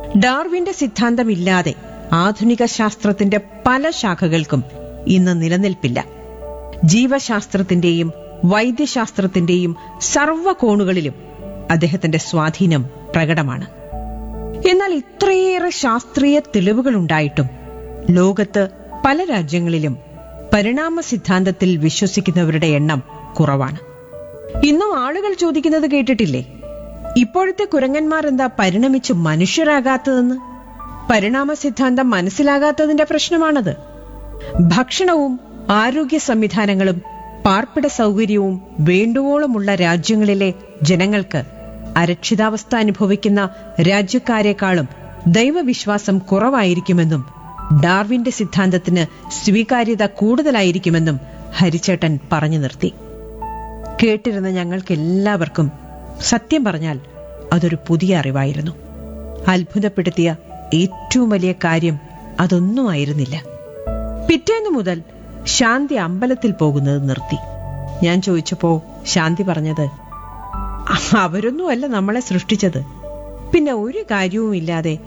ഡാർവിന്റെ സിദ്ധാന്തമില്ലാതെ ആധുനിക ശാസ്ത്രത്തിന്റെ പല ശാഖകൾക്കും ഇന്ന് നിലനിൽപ്പില്ല ജീവശാസ്ത്രത്തിന്റെയും വൈദ്യശാസ്ത്രത്തിന്റെയും സർവ്വ കോണുകളിലും അദ്ദേഹത്തിന്റെ സ്വാധീനം പ്രകടമാണ് എന്നാൽ ഇത്രയേറെ ശാസ്ത്രീയ തെളിവുകളുണ്ടായിട്ടും ലോകത്ത് പല രാജ്യങ്ങളിലും പരിണാമ സിദ്ധാന്തത്തിൽ വിശ്വസിക്കുന്നവരുടെ എണ്ണം കുറവാണ് ഇന്നും ആളുകൾ ചോദിക്കുന്നത് കേട്ടിട്ടില്ലേ ഇപ്പോഴത്തെ കുരങ്ങന്മാർ എന്താ പരിണമിച്ച് മനുഷ്യരാകാത്തതെന്ന് പരിണാമ സിദ്ധാന്തം മനസ്സിലാകാത്തതിന്റെ പ്രശ്നമാണത് ഭക്ഷണവും ആരോഗ്യ സംവിധാനങ്ങളും പാർപ്പിട സൗകര്യവും വേണ്ടുവോളമുള്ള രാജ്യങ്ങളിലെ ജനങ്ങൾക്ക് അരക്ഷിതാവസ്ഥ അനുഭവിക്കുന്ന രാജ്യക്കാരെക്കാളും ദൈവവിശ്വാസം കുറവായിരിക്കുമെന്നും ഡാർവിന്റെ സിദ്ധാന്തത്തിന് സ്വീകാര്യത കൂടുതലായിരിക്കുമെന്നും ഹരിച്ചേട്ടൻ പറഞ്ഞു നിർത്തി കേട്ടിരുന്ന ഞങ്ങൾക്ക് എല്ലാവർക്കും സത്യം പറഞ്ഞാൽ അതൊരു പുതിയ അറിവായിരുന്നു അത്ഭുതപ്പെടുത്തിയ ഏറ്റവും വലിയ കാര്യം അതൊന്നുമായിരുന്നില്ല പിറ്റേന്നു മുതൽ ശാന്തി അമ്പലത്തിൽ പോകുന്നത് നിർത്തി ഞാൻ ചോദിച്ചപ്പോ ശാന്തി പറഞ്ഞത് അവരൊന്നുമല്ല നമ്മളെ സൃഷ്ടിച്ചത് പിന്നെ ഒരു കാര്യവുമില്ലാതെ